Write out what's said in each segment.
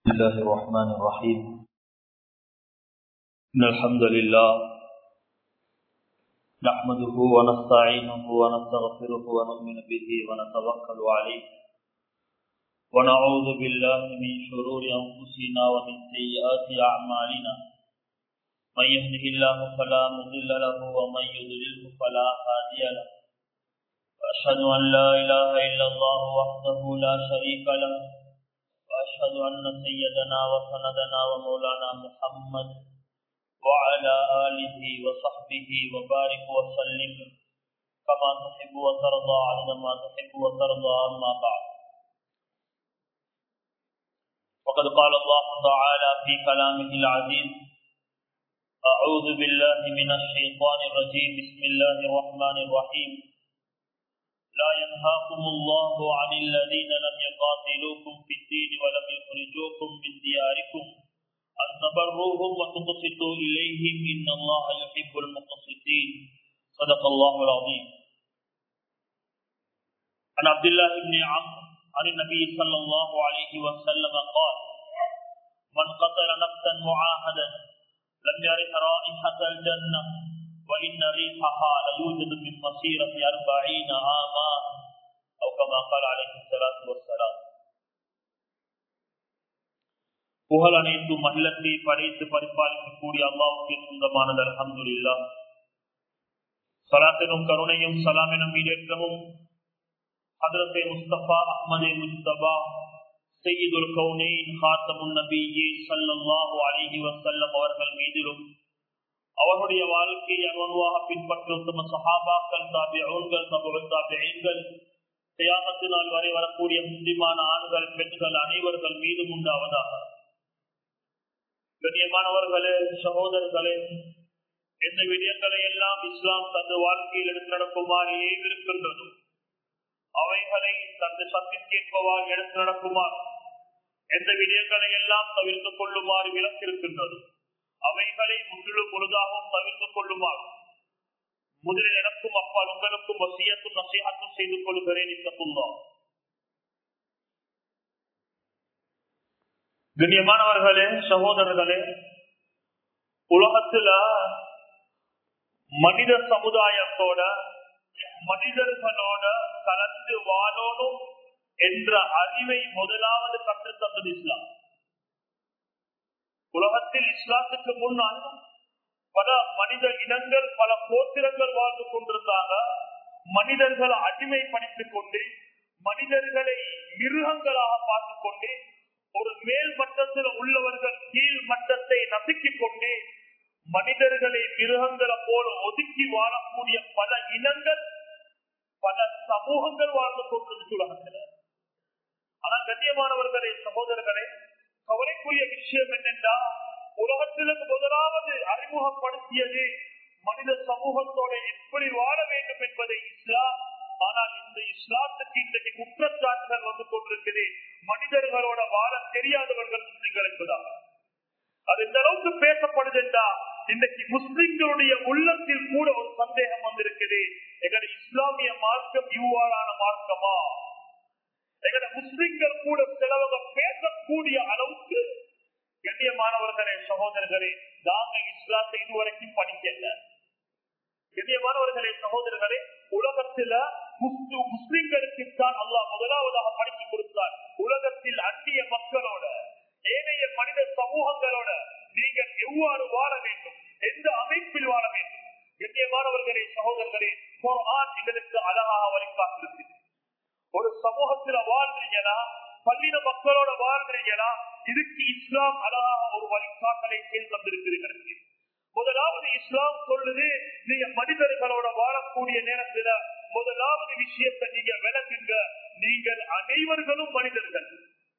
بسم الله الرحمن الرحيم إن الحمد لله نحمده ونستعينه ونستغفره ونؤمن به ونتوكل عليه ونعوذ بالله من شرور أنفسنا ومن سيئات أعمالنا من يهده الله فلا مضل له ومن يضلله فلا هادي له وأشهد أن لا إله إلا الله وحده لا شريك له وأشهد أن سيدنا وسندنا ومولانا محمد وعلى آله وصحبه وبارك وسلم كما تحب وترضى عدد ما تحب وترضى أما بعد وقد قال الله تعالى في كلامه العزيز أعوذ بالله من الشيطان الرجيم بسم الله الرحمن الرحيم لا ينهاكم الله عن الذين لم يقاتلوكم في الدين ولم يخرجوكم من دياركم أن تبروهم وتقسطوا إليهم إن الله يحب المقسطين صدق الله العظيم عن عبد الله بن عمرو عن النبي صلى الله عليه وسلم قال من قتل نفسا معاهدا لم يرث رائحة الجنة وإن ريحها ليوجد من مسيرة أربعين عاما أو كما قال عليه الصلاة والسلام புகழ் அனைத்தும் அகிலத்தை படைத்து பரிபாலிக்கக்கூடிய அல்லாவுக்கு சொந்தமானது அலமதுல்லா சலாத்தினும் கருணையும் சலாமினும் ஈடேற்றமும் ஹதரத்தை முஸ்தபா அஹ்மதே முஸ்தபா செய்யுதுல் கவுனேன் ஹாத்தமுன் நபியே சல்லல்லாஹு அலைஹி வஸல்லம் அவர்கள் மீதிலும் அவர்களுடைய வாழ்க்கையை அனுவாக பின்பற்றும் தம சஹாபாக்கள் தாபியங்கள் தமது தாபியங்கள் தியாகத்தினால் வரை வரக்கூடிய முஸ்லிமான ஆண்கள் பெண்கள் அனைவர்கள் மீதும் உண்டாவதாக கண்ணியமானவர்களே சகோதரர்களே எந்த விடயங்களை எல்லாம் இஸ்லாம் தந்து வாழ்க்கையில் எடுத்து நடக்குமாறு ஏவிருக்கின்றதோ அவைகளை தந்து சக்திக்கேற்பவாறு எடுத்து நடக்குமாறு எந்த விடயங்களை எல்லாம் தவிர்த்துக் கொள்ளுமாறு விளக்கிருக்கின்றதோ அவைகளை முற்றிலும் பொழுதாகவும் தவிர்த்துக் கொள்ளுமாறு முதலில் எனக்கும் அப்பால் உங்களுக்கும் வசியத்தும் நசீகத்தும் செய்து கொள்கிறேன் இந்த புல்லா கண்ணியமானவர்களே சகோதரர்களே உலகத்துல மனித சமுதாயத்தோட மனிதர்களோட கலந்து வாழணும் என்ற அறிவை முதலாவது கற்றுத்தந்தது இஸ்லாம் உலகத்தில் இஸ்லாத்துக்கு முன்னால் பல மனித இனங்கள் பல கோத்திரங்கள் வாழ்ந்து கொண்டிருந்தாங்க மனிதர்களை அடிமைப்படுத்திக் கொண்டு மனிதர்களை மிருகங்களாக பார்த்துக் கொண்டு ஒரு மேல் மட்டத்தில் உள்ளவர்கள் கீழ் மட்டத்தை நசுக்கிக் கொண்டு மனிதர்களை மிருகங்களை போல ஒதுக்கி வாழக்கூடிய பல இனங்கள் பல சமூகங்கள் வாழ்ந்து கொண்டிருக்கு உலகத்தில் ஆனா கண்ணியமானவர்களே சகோதரர்களே கவலைக்குரிய விஷயம் என்னென்றா உலகத்திற்கு முதலாவது அறிமுகப்படுத்தியது மனித சமூகத்தோட எப்படி வாழ வேண்டும் என்பதை இஸ்லாம் ஆனால் இந்த இஸ்லாத்துக்கு இன்றைக்கு குற்றச்சாட்டுகள் வந்து கொண்டிருக்குது மனிதர்களோட வாழ தெரியாதவர்கள் முஸ்லிம்கள் என்பதாக அது இந்த அளவுக்கு பேசப்படுது என்றா இன்றைக்கு முஸ்லிம்களுடைய உள்ளத்தில் கூட ஒரு சந்தேகம் வந்திருக்குது எங்களுடைய இஸ்லாமிய மார்க்கம் இவ்வாறான மார்க்கமா எங்கட முஸ்லிம்கள் கூட சிலவங்க பேசக்கூடிய அளவுக்கு கண்ணியமானவர்களே சகோதரர்களே நாங்க இஸ்லாத்தை இதுவரைக்கும் படிக்கல கண்ணியமானவர்களே சகோதரர்களே உலகத்துல முஸ்லிம்களுக்கு தான் அல்லாஹ் முதலாவதாக படித்து கொடுத்தார் உலகத்தில் அந்நிய மக்களோட ஏனைய மனித சமூகங்களோட நீங்கள் எவ்வாறு வாழ வேண்டும் எந்த அமைப்பில் வாழ வேண்டும் கண்ணியமானவர்களே சகோதரர்களே எங்களுக்கு அழகாக வழிகாட்டிருக்கு ஒரு சமூகத்துல வாழ்றீங்கன்னா பள்ளின மக்களோட வாழ்றீங்கன்னா இதுக்கு இஸ்லாம் அழகாக ஒரு வழிகாட்டலை செயல் தந்திருக்கிறீர்கள் முதலாவது இஸ்லாம் சொல்லுது நீங்க மனிதர்களோட வாழக்கூடிய நேரத்துல முதலாவது விஷயத்தை நீங்க விளக்குங்க நீங்கள் அனைவர்களும் மனிதர்கள்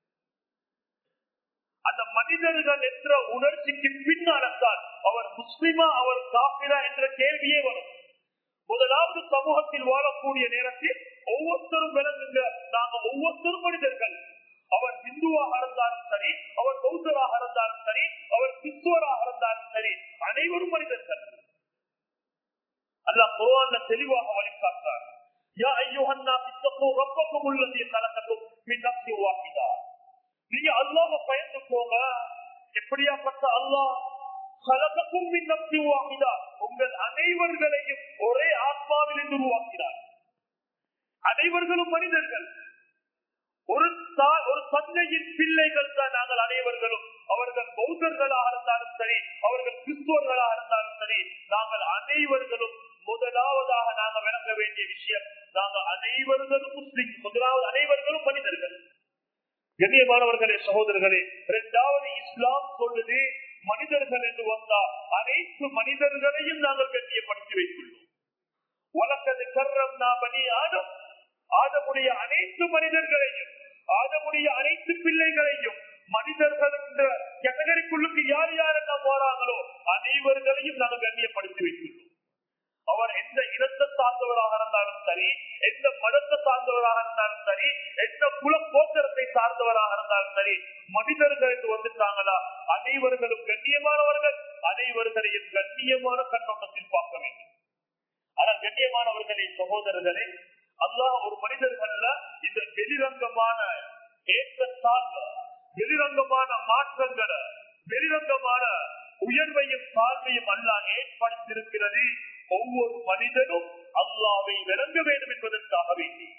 அந்த மனிதர்கள் என்ற உணர்ச்சிக்கு பின்னால்தான் அவர் முஸ்லிமா அவர் காப்பிரா என்ற கேள்வியே வரும் முதலாவது சமூகத்தில் வாழக்கூடிய நேரத்தில் ஒவ்வொருத்தரும் விளங்குங்க நாங்க ஒவ்வொருத்தரும் மனிதர்கள் அவர் இந்துவாக இருந்தாலும் சரி அவர் பௌத்தராக இருந்தாலும் சரி அவர் கிறிஸ்துவராக இருந்தாலும் சரி அனைவரும் மனிதர்கள் அல்ல குரான்ல தெளிவாக வழிகாட்டார் யா ஐயோஹன்னா பித்தப்போ ரொம்பக்கும் உள்ளது கலக்கட்டும் மின் நப்சி வாக்கிதா நீங்க அல்லாம பயந்துக்கோ போங்க எப்படியாப்பட்ட அல்லாஹ் கலகக்கும் நப்தி உருவாக்கினார் உங்கள் அனைவர்களையும் ஒரே ஆத்மாவில் இருந்து உருவாக்கினார் அனைவர்களும் மனிதர்கள் ஒரு தா- ஒரு தந்தையின் பிள்ளைகள் தான் நாங்கள் அனைவர்களும் அவர்கள் பௌத்தர்களாக இருந்தாலும் சரி அவர்கள் கிறிஸ்துவர்களாக இருந்தாலும் சரி நாங்கள் அனைவர்களும் முதலாவதாக நாங்கள் விளங்க வேண்டிய விஷயம் நாங்கள் அனைவர்களும் முஸ்லிம் முதலாவது அனைவர்களும் மனிதர்கள் கண்ணியமானவர்களே சகோதரர்களே இரண்டாவது இஸ்லாம் சொல்லுது மனிதர்கள் என்று வந்தா அனைத்து மனிதர்களையும் நாங்கள் கண்ணியப்படுத்தி வைத்துள்ளோம் வழக்கது கர்ரம் பனி ஆடம் ஆதமுடைய அனைத்து மனிதர்களையும் ஆதமுடைய அனைத்து பிள்ளைகளையும் மனிதர்கள் என்ற கேட்டகரிக்குள்ளுக்கு யார் யாரெல்லாம் போறாங்களோ அனைவர்களையும் நாங்கள் கண்ணியப்படுத்தி வைத்துள்ளோம் அவர் எந்த இனத்தை சார்ந்தவராக இருந்தாலும் சரி எந்த மதத்தை சார்ந்தவராக இருந்தாலும் சரி எந்த குல கோத்திரத்தை சார்ந்தவராக இருந்தாலும் சரி மனிதர்கள் என்று வந்துட்டாங்களா அனைவர்களும் கண்ணியமானவர்கள் அனைவர்களையும் கண்ணியமான கண்ணோட்டத்தில் பார்க்க வேண்டும் ஆனால் கண்ணியமானவர்களே சகோதரர்களே அல்லாஹ் ஒரு மனிதர்கள்ல இந்த வெளிரங்கமான ஏற்றத்தாழ்ந்த வெளிரங்கமான மாற்றங்களை வெளிரங்கமான உயர்வையும் தாழ்வையும் அல்லாஹ் ஏற்படுத்தியிருக்கிறது ஒவ்வொரு மனிதனும் அல்லாவை விளங்க வேண்டும் என்பதற்காக வேண்டி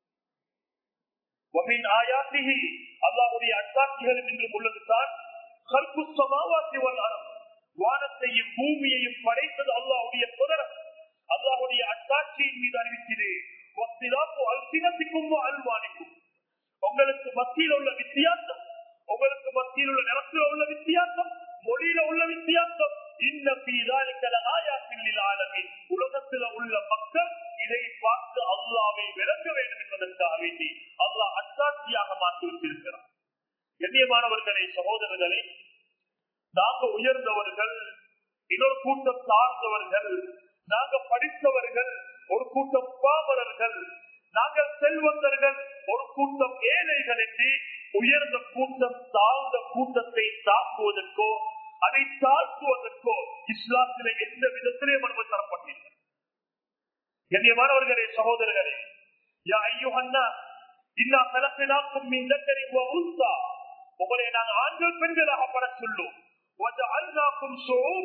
ومن آياته அல்லாஹ்வுடைய அட்டாட்சிகளும் இன்றும் உள்ளதுதான் கல்பு சமாவாத்தி வல்லாரம் வானத்தையும் பூமியையும் படைத்தது அல்லாஹ்வுடைய குதிரம் அல்லாஹ்வுடைய அட்டாட்சியின் மீது அறிவித்தது வக்திலாப்பு அல்சினத்திற்கும் அல்வானிக்கும் உங்களுக்கு மத்தியில் உள்ள வித்தியாசம் உங்களுக்கு மத்தியில் உள்ள நிறத்தில் உள்ள வித்தியாசம் மொழியில உள்ள வித்தியாசம் இந்த உலகத்தில் உள்ள மக்கள் இதை பார்த்து அல்லாவை விளங்க வேண்டும் என்பதற்காக வேண்டி அல்லாஹ் அத்தாட்சியாக மாற்றி வச்சிருக்கிறார் கண்ணியமானவர்களே சகோதரர்களே நாங்க உயர்ந்தவர்கள் இன்னொரு கூட்டம் சார்ந்தவர்கள் நாங்க படித்தவர்கள் ஒரு கூட்டம் பாமரர்கள் நாங்கள் செல்வந்தர்கள் ஒரு கூட்டம் ஏழைகள் என்று உயர்ந்த கூட்டம் தாழ்ந்த கூட்டத்தை தாக்குவதற்கோ அதை தாக்குவதற்கோ இஸ்லாத்திலே எந்த விதத்திலே அனுமதி தரப்பட்டில்லை கண்ணியமானவர்களே சகோதரர்களே யா ஐயோஹன்னா இன்னா கலப்பினாக்கும் இந்த உல்தா உங்களை நாங்கள் ஆண்கள் பெண்களாக பட சொல்லும் அல்லாக்கும்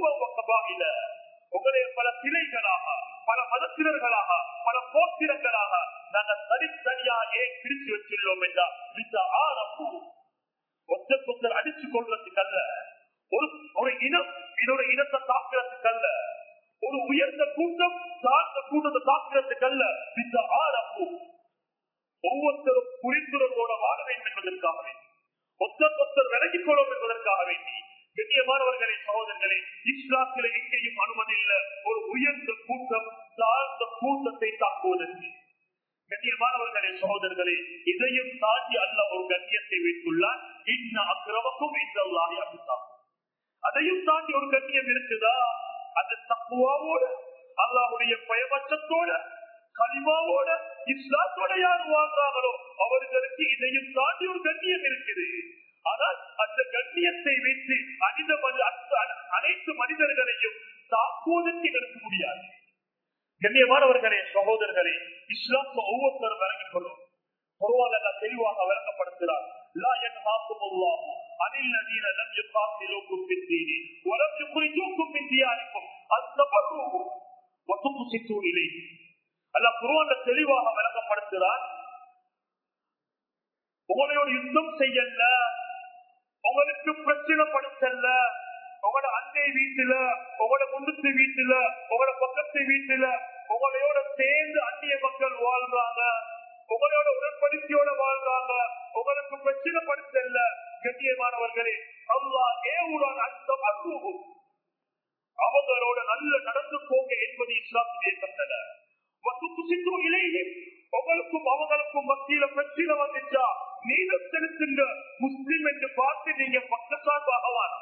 சோப உங்களை பல சிலைகளாக பல மதத்தினர்களாக பல போக்கிரங்களாக நாங்கள் தனித்தனியாக ஏன் பிரித்து வச்சுள்ளோம் என்றால் இந்த ஆரம்பு ஒத்த கொத்தர் அடிச்சு கொள்றதுக்கு அல்ல ஒரு ஒரு இனம் இன்னொரு இனத்தை தாக்குறதுக்கு அல்ல ஒரு உயர்ந்த கூட்டம் தாழ்ந்த கூட்டத்தை தாக்குறதுக்கு அல்ல இந்த ஆரம்பு ஒவ்வொருத்தரும் புரிந்துணர்வோட வாழ வேண்டும் என்பதற்காக வேண்டி ஒத்த கொத்தர் விலகிக் கொள்ளும் என்பதற்காக வேண்டி கண்ணியமானவர்களே சகோதரர்களே இஸ்லாத்தில எங்கேயும் அனுமதி இல்ல ஒரு உயர்ந்த கூட்டம் தாழ்ந்த கூட்டத்தை தாக்குவதற்கு கண்ணியமானவர்களே சகோதரர்களே இதையும் தாண்டி அல்ல ஒரு கண்ணியத்தை வைத்துள்ளார் இன்ன அக்கிரமக்கும் இந்த அப்படித்தான் அதையும் தாண்டி ஒரு கண்ணியம் இருக்குதா அது தக்குவாவோட அல்லாவுடைய பயபட்சத்தோட கலிமாவோட இஸ்லாத்தோட யார் வாழ்றாங்களோ அவர்களுக்கு இதையும் தாண்டி ஒரு கண்ணியம் இருக்குது ஆனால் அந்த கண்ணியத்தை வைத்து அனித அனைத்து மனிதர்களையும் தாக்குவதற்கு எடுக்க முடியாது கண்ணியமானவர்களே சகோதரர்களே இஸ்லாம் ஒவ்வொருத்தரும் விளங்கிக் கொள்ளும் பொருவால தெளிவாக விளங்கப்படுத்துகிறார் لا ينهاكم الله عن الذين لم يقاتلوكم في الدين ولم يخرجوكم من دياركم ان تبروهم وتقسطوا اليه அல்ல குருவான தெளிவாக விளங்கப்படுத்துகிறார் உங்களோட யுத்தம் செய்யல உங்களுக்கு பிரச்சனை படுத்தல உங்களோட அண்டை வீட்டுல உங்களோட முன்னத்து வீட்டுல உங்களோட பக்கத்து வீட்டுல உங்களோட சேர்ந்து அந்நிய மக்கள் வாழ்றாங்க உங்களோட உடன்படிக்கையோட வாழ்றாங்க உங்களுக்கு பிரச்சனை படுத்தல கண்ணியமானவர்களே அல்லா ஏவுடன் அந்த அனுபவம் அவங்களோட நல்ல நடந்து போங்க என்பது இஸ்லாத்துடைய கட்டளை உங்களுக்கும் அவங்களுக்கும் மத்தியில பிரச்சனை வந்துச்சா நீளம் செலுத்துங்க முஸ்லிம் என்று பார்த்து நீங்க பக்கசார்பாக வாங்க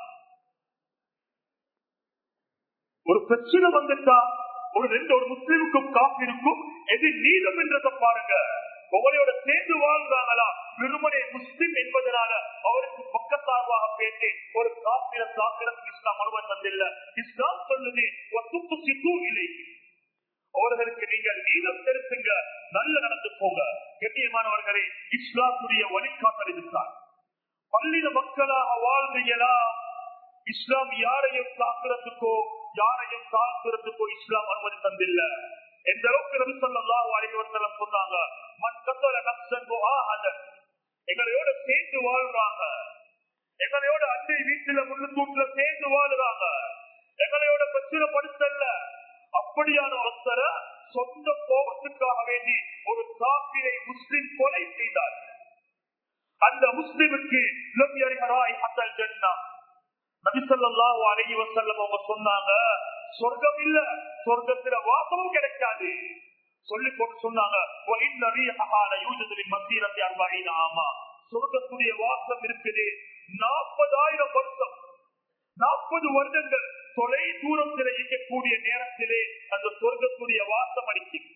ஒரு பிரச்சனை வந்துட்டா ஒரு ரெண்டு ஒரு முஸ்லிமுக்கும் காப்பிருக்கும் எது நீளம் என்றதை பாருங்க உங்களோட சேர்ந்து வாழ்ந்தாங்களா வெறுமனே முஸ்லிம் என்பதனால அவருக்கு பக்கத்தார்வாக பேசி ஒரு காப்பிர தாக்கிறதுக்கு இஸ்லாம் அனுமதி தந்தில்ல இஸ்லாம் சொல்லுது ஒத்துப்பு சித்து இல்லை அவர்களுக்கு நீங்கள் நீளம் செலுத்துங்க நல்ல நடந்து போங்க கண்ணியமானவர்களே இஸ்லாத்துடைய வழிகாட்டல் இதுதான் பள்ளின மக்களாக வாழ்ந்தீங்களா இஸ்லாம் யாரையும் தாக்குறதுக்கோ யாரையும் தாக்குறதுக்கோ இஸ்லாம் அனுமதி தந்தில்ல எந்த அளவுக்கு நபி ஸல்லல்லாஹு அலைஹி வஸல்லம் சொன்னாங்க மன் கத்தல நஃப்ஸன் முஆஹதன் எங்களோட சேர்ந்து வாழ்றாங்க எங்களோட அண்டை வீட்டுல முன்னுக்கூட்டுல சேர்ந்து வாழுறாங்க எங்களோட பிரச்சனை படுத்தல்ல அப்படியான ஒருத்தரை சொந்த கோபத்துக்காக வேண்டி ஒரு காப்பிரை முஸ்லிம் கொலை செய்தார் அந்த முஸ்லிமுக்கு லம் யரிஹராய் ஹத்தல் ஜன்னா நபி ஸல்லல்லாஹு அலைஹி வஸல்லம் அவங்க சொன்னாங்க சொர்க்கம் இல்ல சொர்க்கத்துல வாசமும் கிடைக்காது சொல்லி போட்டு சொன்னாங்க "வ இன்ன ரீஹஹா லயூஜது மின் மஸீரத்தி அர்பஈன ஆமா சொர்க்கத்துடைய வாசம் இருக்குது நாற்பதாயிரம் வருஷம் நாற்பது வருடங்கள் தொலை தூரத்தில் இயக்கக்கூடிய நேரத்திலே அந்த சொர்க்கத்துடைய வாசம் அடிக்கும்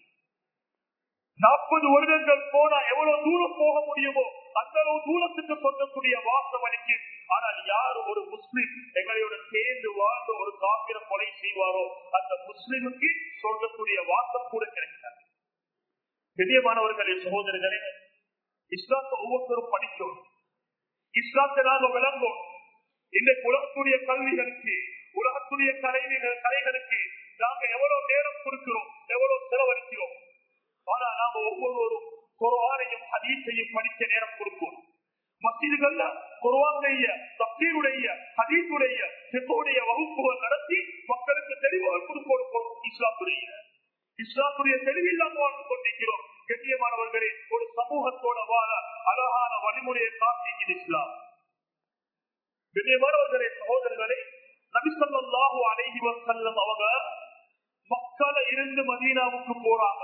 நாற்பது வருடங்கள் போனா எவ்வளவு தூரம் போக முடியுமோ அந்த அளவு தூரத்துக்கு சொல்லக்கூடிய வாசம் அளிக்கும் ஆனால் யார் ஒரு முஸ்லிம் எங்களோட சேர்ந்து வாழ்ந்த ஒரு காப்பிர கொலை செய்வாரோ அந்த முஸ்லிமுக்கு சொல்லக்கூடிய வாசம் கூட கிடைக்காது பெரியமானவர்களே சகோதரர்களே இஸ்லாத்தை ஒவ்வொருத்தரும் படிக்கும் இஸ்லாத்தை நாங்க விளங்கும் இன்றைக்கு உலகத்துடைய கல்விகளுக்கு உலகத்துடைய கலைகள் கலைகளுக்கு நாங்க எவ்வளவு நேரம் கொடுக்கிறோம் எவ்வளவு செலவழிக்கிறோம் ஆனா நாம ஒவ்வொருவரும் குர்ஆனையும் ஹதீஸையும் படிக்க நேரம் கொடுப்போம் மசிதுகள்ல குர்ஆனுடைய தப்சீருடைய ஹதீஸுடைய சித்தோடைய வகுப்புகள் நடத்தி மக்களுக்கு தெளிவாக கொடுப்போம் இஸ்லாத்துடைய இஸ்லாத்துடைய தெளிவில்லாம வாழ்ந்து கொண்டிருக்கிறோம் கண்ணியமானவர்களே ஒரு சமூகத்தோட வாழ அழகான வழிமுறையை காட்டியது இஸ்லாம் கண்ணியமானவர்களே சகோதரர்களே நபிசல்லாஹு அலைஹி வசல்லம் அவங்க மக்களை இருந்து மதீனாவுக்கு போறாங்க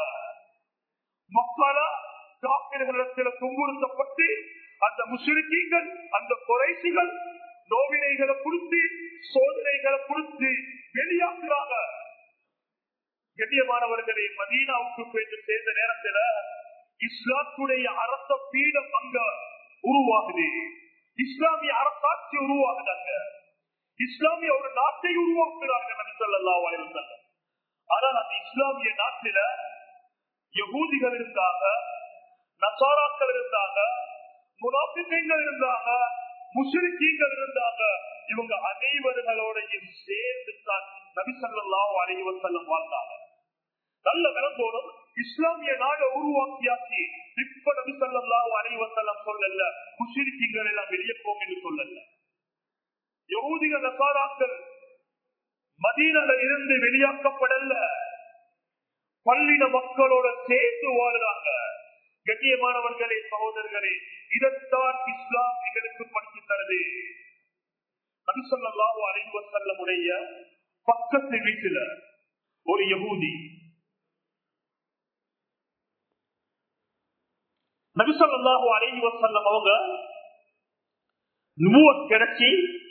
மக்கள காப்பிர்களிடத்தில் துன்புறுத்தப்பட்டு அந்த முஸ்லிக்கீங்கள் அந்த குறைசிகள் நோவினைகளை கொடுத்து சோதனைகளை கொடுத்து வெளியாக்குறாங்க கண்ணியமானவர்களே மதீனாவுக்கு போயிட்டு சேர்ந்த நேரத்துல இஸ்லாத்துடைய அரச பீடம் அங்க உருவாகுது இஸ்லாமிய அரசாட்சி உருவாகுதாங்க இஸ்லாமிய ஒரு நாட்டை உருவாக்குறாங்க நபி ஸல்லல்லாஹு அலைஹி வஸல்லம் ஆனால் அந்த இஸ்லாமிய நாட்டில யகூதிகள் இருந்தாங்க நசாராக்கள் இருந்தாங்க முனாபிக்கங்கள் இருந்தாங்க முஸ்லிக்கீங்கள் இருந்தாங்க இவங்க அனைவர்களோடையும் சேர்ந்து தான் நபி ஸல்லல்லாஹு அலைஹி வஸல்லம் வாழ்ந்தாங்க நல்ல விளங்கோடும் இஸ்லாமிய நாடை உருவாக்கியாச்சு இப்ப நபி ஸல்லல்லாஹு அலைஹி வஸல்லம் சொல்லல முஸ்லிக்கீங்கள் எல்லாம் வெளியே போங்க என்று சொல்லல யகூதிகள் நசாராக்கள் மதீனால இருந்து வெளியாக்கப்படல பள்ளின மக்களோட சேர்ந்து வாழுறாங்க கண்ணியமானவர்களே சகோதரர்களே இதைத்தான் இஸ்லாம் எங்களுக்கு படித்து தருது நபிசல்லாஹு அலைஹி வஸல்லமுடைய பக்கத்து வீட்டுல ஒரு யகூதி நபிசல்லாஹு அலைஹி வஸல்லம் அவங்க நுபுவத் கிடைச்சி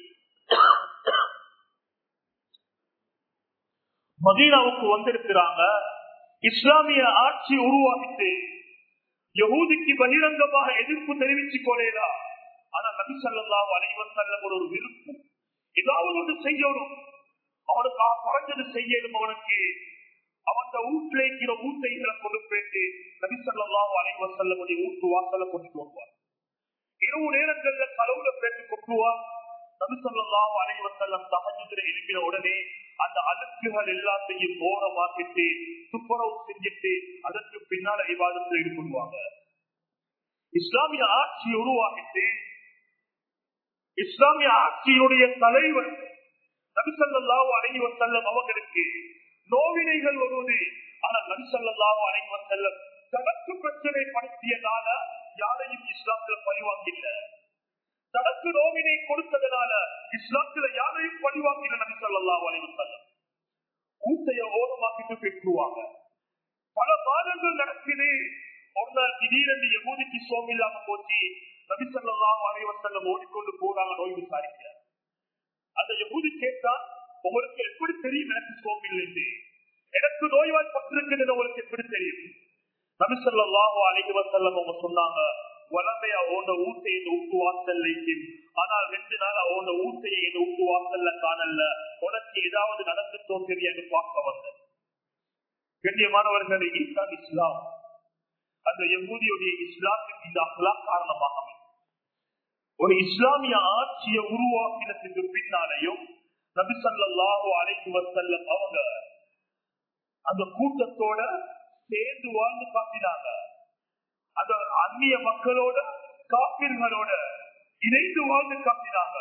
மதீனாவுக்கு வந்திருக்கிறாங்க இஸ்லாமிய ஆட்சி உருவாகிட்டு யகூதிக்கு பகிரங்கமாக எதிர்ப்பு தெரிவித்துக் கொள்ளலா ஆனா நபி ஸல்லல்லாஹு அலைஹி வஸல்லம் ஒரு விருப்பு ஏதாவது ஒன்று செய்யணும் அவனுக்கு ஆ- குறைஞ்சது செய்யணும் அவனுக்கு அவன் வீட்டுல இருக்கிற ஊட்டைகளை கொண்டு போயிட்டு நபி ஸல்லல்லாஹு அலைஹி வஸல்லம் வீட்டு வாசல கொண்டு வருவார் இரவு நேரங்கள்ல கலவுல பேட்டு கொட்டுவார் நபி ஸல்லல்லாஹு அலைஹி வஸல்லம் தஹஜ்ஜுதுல எழுப்பின உடனே அந்த அழுக்குகள் எல்லாத்தையும் ஓரமாக்கிட்டு துப்புரவு செஞ்சுட்டு அதற்கு பின்னால விவாதத்தில் ஈடுபடுவாங்க இஸ்லாமிய ஆட்சி உருவாகிட்டு இஸ்லாமிய ஆட்சியினுடைய தலைவர் நபிசல்லாஹு அலைஹி வஸல்லம் அவர்களுக்கு நோவினைகள் வருவது ஆனால் நபிசல்லாஹு அலைஹி வஸல்லம் தனக்கு பிரச்சனை படுத்தியதால யாரையும் இஸ்லாத்துல பழிவாங்கில்ல தனக்கு நோவினை கொடுத்ததனால இஸ்லாத்துல யாரையும் பழிவாங்கில நபி ஸல்லல்லாஹு அலைஹி வஸல்லம் ஊத்தைய ஓரமாக்கிட்டு பெற்றுவாங்க பல மாதங்கள் நடக்குது ஒரு நாள் திடீரென்று யகூதிக்கு சோம் இல்லாம போச்சு நபி ஸல்லல்லாஹு அலைஹி வஸல்லம் ஓடிக்கொண்டு போறாங்க நோய் விசாரிக்க அந்த யகூதி கேட்டா உங்களுக்கு எப்படி தெரியும் எனக்கு சோம் இல்லை எனக்கு நோய்வாய் பட்டிருக்கிறது உங்களுக்கு எப்படி தெரியும் நபி ஸல்லல்லாஹு அலைஹி வஸல்லம் அவங்க சொன்னாங்க வளமையா ஓட ஊட்டையை ஊட்டு வாசல் ஆனால் ரெண்டு நாள் ஓட ஊட்டையை ஊட்டு வாசல்ல காணல உனக்கு ஏதாவது நடந்துட்டோ தெரியாது பார்க்க வந்தேன் கண்ணியமானவர்களே இதுதான் இஸ்லாம் அந்த யகூதியுடைய இஸ்லாத்துக்கு இந்த அஹ்லா காரணமாக அமையும். ஒரு இஸ்லாமிய ஆட்சியை உருவாக்கினதுக்கு பின்னாலேயும் நபிசல்லாஹு அலைஹி வசல்லம் அவங்க அந்த கூட்டத்தோட சேர்ந்து வாழ்ந்து காட்டினாங்க அந்த அந்நிய மக்களோட காப்பீர்களோட இணைந்து வாழ்ந்து காட்டினாங்க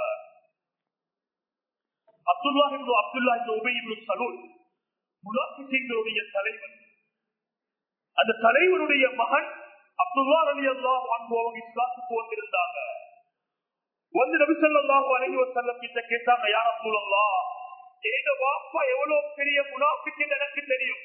அப்துல்லா என்று அப்துல்லா என்று உபயிபு சலூல் முனாபிகளுடைய தலைவர் அந்த தலைவருடைய மகன் அப்துல்லா அலி அல்லா அவங்க இஸ்லாத்துக்கு வந்திருந்தாங்க வந்து நபிசல்லாஹு அலைஹி வசல்லம் கிட்ட கேட்டாங்க யார் அப்துல்லா ஏத வாப்பா எவ்வளவு பெரிய முனாபிக்கு எனக்கு தெரியும்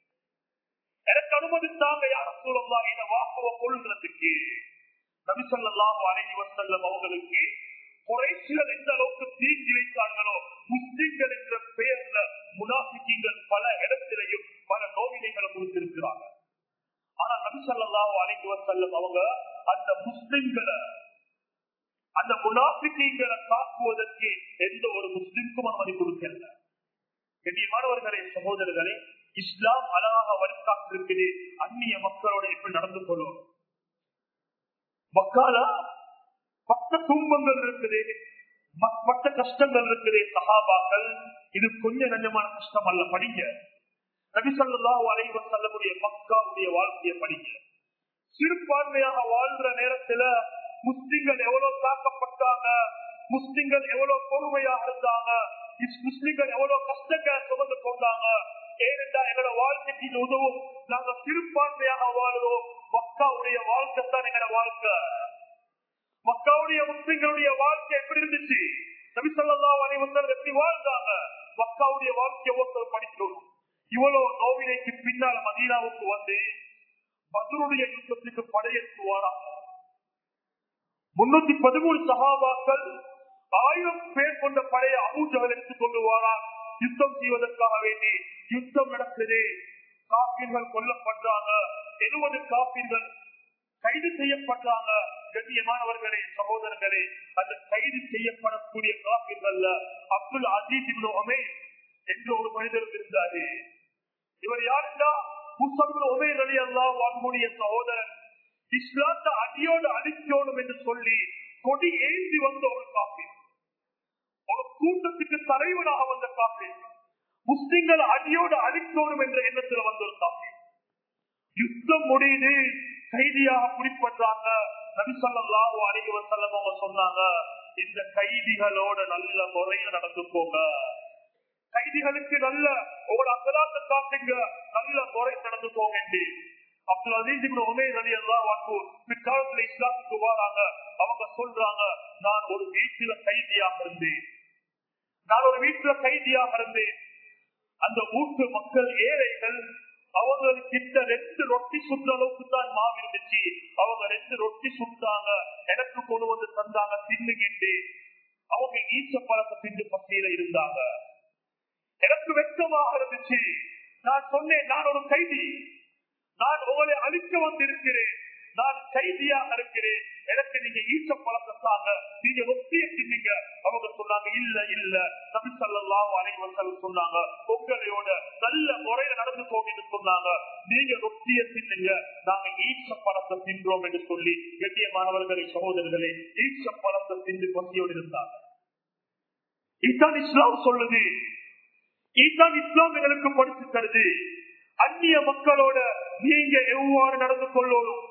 எனக்கு அனுமதித்தாங்க யார் அப்துல்லா இந்த வாப்பாவை கொள்றதுக்கு நபிசல்லாஹு அலைஹி வசல்லம் அவங்களுக்கு குறைசிகள் எந்த அளவுக்கு தீங்கி வைத்தார்களோ முஸ்லிம்கள் என்ற பெயர்ல முனாபிக்கீங்கள் பல இடத்திலையும் பல நோவினைகளை கொடுத்திருக்கிறாங்க ஆனா நபிசல்லாஹு அலைஹி வசல்லம் அவங்க அந்த முஸ்லிம்களை அந்த முனாபிக்கீங்களை தாக்குவதற்கு எந்த ஒரு முஸ்லிம்க்கும் அனுமதி கொடுக்கல கண்ணியமானவர்களே சகோதரர்களே இஸ்லாம் அழகாக வழிகாட்டிருக்குது அந்நிய மக்களோட எப்படி நடந்து கொள்ளும் மக்கால பட்ட துன்பங்கள் இருக்குது பட்ட கஷ்டங்கள் இருக்குது சகாபாக்கள் இது கொஞ்சம் நஞ்சமான கஷ்டம் அல்ல படிங்க நபிசல்லா அலைவர் செல்லக்கூடிய மக்காவுடைய வாழ்க்கையை படிங்க சிறுபான்மையாக வாழ்ற நேரத்துல முஸ்லிம்கள் எவ்வளவு தாக்கப்பட்டாங்க முஸ்லிம்கள் எவ்வளவு பொறுமையாக இருந்தாங்க முஸ்லிம்கள் எவ்வளவு கஷ்டங்களை சுமந்து கொண்டாங்க ஏனென்றா எங்களோட வாழ்க்கைக்கு இது உதவும் நாங்க சிறுபான்மையாக வாழ்வோம் மக்காவுடைய வாழ்க்கை தான் எங்களோட வாழ்க்கை மக்காவுடைய முஸ்லிம்களுடைய வாழ்க்கை எப்படி இருந்துச்சு நபிசல்லா அனைவர்கள் எப்படி வாழ்ந்தாங்க மக்காவுடைய வாழ்க்கையை ஒருத்தர் படிக்கணும் இவ்வளவு நோவினைக்கு பின்னால மதீனாவுக்கு வந்து பதிலுடைய யுத்தத்துக்கு படையெடுத்து வாராங்க முன்னூத்தி பதிமூணு சகாபாக்கள் ஆயிரம் பேர் கொண்ட படைய அபூஜகல் எடுத்துக் கொண்டு வாரான் யுத்தம் செய்வதற்காக வேண்டி யுத்தம் நடக்குது காப்பீர்கள் கொல்லப்படுறாங்க எழுபது காப்பீர்கள் கைது செய்யப்படுறாங்க கண்ணியமானவர்களே சகோதரர்களே அந்த கைது செய்யப்படக்கூடிய காப்பீர்கள் அப்துல் அஜீஸ் ஒமே என்று ஒரு மனிதர் இருந்தாரு இவர் யாருன்னா முசம்ல உமேர் அலி அல்லா வாங்கக்கூடிய சகோதரன் இஸ்லாத்தை அடியோடு அழிக்கணும் என்று சொல்லி கொடி ஏந்தி வந்த ஒரு காப்பி ஒரு கூட்டத்துக்கு தலைவனாக வந்த காப்பி முஸ்லிம்கள் அடியோடு அழிக்கணும் என்ற எண்ணத்தில் வந்த ஒரு காப்பி யுத்தம் முடியுது கைதியாக பிடிப்பட்டாங்க நபிசல்லாஹு அலைஹி வஸல்லம் அவங்க சொன்னாங்க இந்த கைதிகளோட நல்ல முறையில நடந்துக்கோங்க கைதிகளுக்கு நல்ல உங்களோட அசலாத்தை காட்டுங்க நல்ல முறை நடந்துக்கோங்க என்று அப்துல் அசீஸ் இப்னு உமேர் ரலியல்லாஹு அன்ஹு பிற்காலத்துல இஸ்லாமுக்கு வராங்க அவங்க சொல்றாங்க நான் ஒரு வீட்டுல கைதியாக இருந்தேன் நான் ஒரு வீட்டுல கைதியாக இருந்தேன் அந்த வீட்டு மக்கள் ஏழைகள் அவங்க கிட்ட ரெண்டு ரொட்டி சுற்ற அளவுக்கு தான் மாவு இருந்துச்சு அவங்க ரெண்டு ரொட்டி சுட்டாங்க எனக்கு கொண்டு வந்து தந்தாங்க தின்னுகிண்டு அவங்க ஈச்ச பழத்தை திண்டு பசியில இருந்தாங்க எனக்கு வெட்கமாக இருந்துச்சு நான் சொன்னேன் நான் ஒரு கைதி நான் உங்களை அழிக்க வந்திருக்கிறேன் நான் கைதியாக இருக்கிறேன் எனக்கு நீங்க ஈச்ச பழத்தை தாங்க நீங்க ரொட்டிய தின்னீங்க அவங்க சொன்னாங்க இல்ல இல்ல நபி ஸல்லல்லாஹு அலைஹி வஸல்லம் சொன்னாங்க உங்களையோட நல்ல முறையில நடந்து போங்கன்னு சொன்னாங்க நீங்க ரொட்டிய தின்னுங்க நாங்க ஈச்ச பழத்தை தின்றோம் என்று சொல்லி கண்ணியமானவர்களே சகோதரர்களே ஈச்ச பழத்தை தின்று பசியோடு இருந்தாங்க இதுதான் இஸ்லாம் சொல்லுது இதுதான் இஸ்லாம் எங்களுக்கு படித்து தருது அந்நிய மக்களோட நீங்க எவ்வாறு நடந்து கொள்ளணும்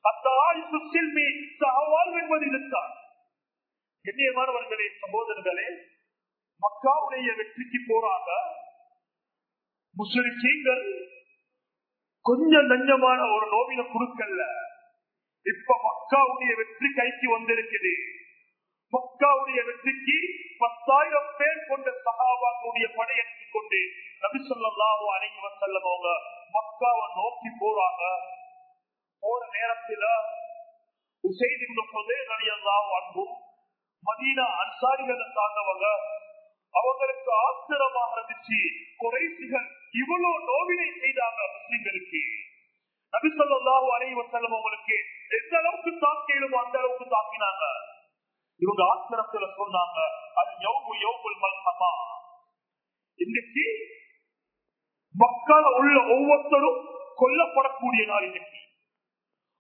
என்பது இதுதான் கண்ணியமானவர்களே சகோதரர்களே மக்காவுடைய வெற்றிக்கு போறாங்க முஸ்லிம்கள் கொஞ்சம் நஞ்சமான ஒரு நோவின குழுக்கல்ல இப்ப மக்காவுடைய வெற்றி கைக்கு வந்திருக்குது மக்காவுடைய வெற்றிக்கு பத்தாயிரம் பேர் கொண்ட சகாபாக்குடைய படையெடுத்து கொண்டு நபிசல்லாஹு அலைஹி வஸல்லம் அவங்க மக்காவை நோக்கி போறாங்க போற நேரத்துல உசைதின் அன்பு மதீனா அன்சாரிகளை சார்ந்தவங்க அவங்களுக்கு ஆத்திரமாக இருந்துச்சு குறைசிகள் இவ்வளவு நோவினை செய்தாங்க முஸ்லிம்களுக்கு நபிசல்லாஹு அலைஹி வஸல்லம் அவங்களுக்கு எந்த அளவுக்கு தாக்கிடுமோ அந்த அளவுக்கு தாக்கினாங்க இவங்க ஆத்திரத்துல சொன்னாங்க அது யௌபு யௌபுல் மல்ஹமா இன்னைக்கு மக்கள் உள்ள ஒவ்வொருத்தரும் கொல்லப்படக்கூடிய நாள் இன்னைக்கு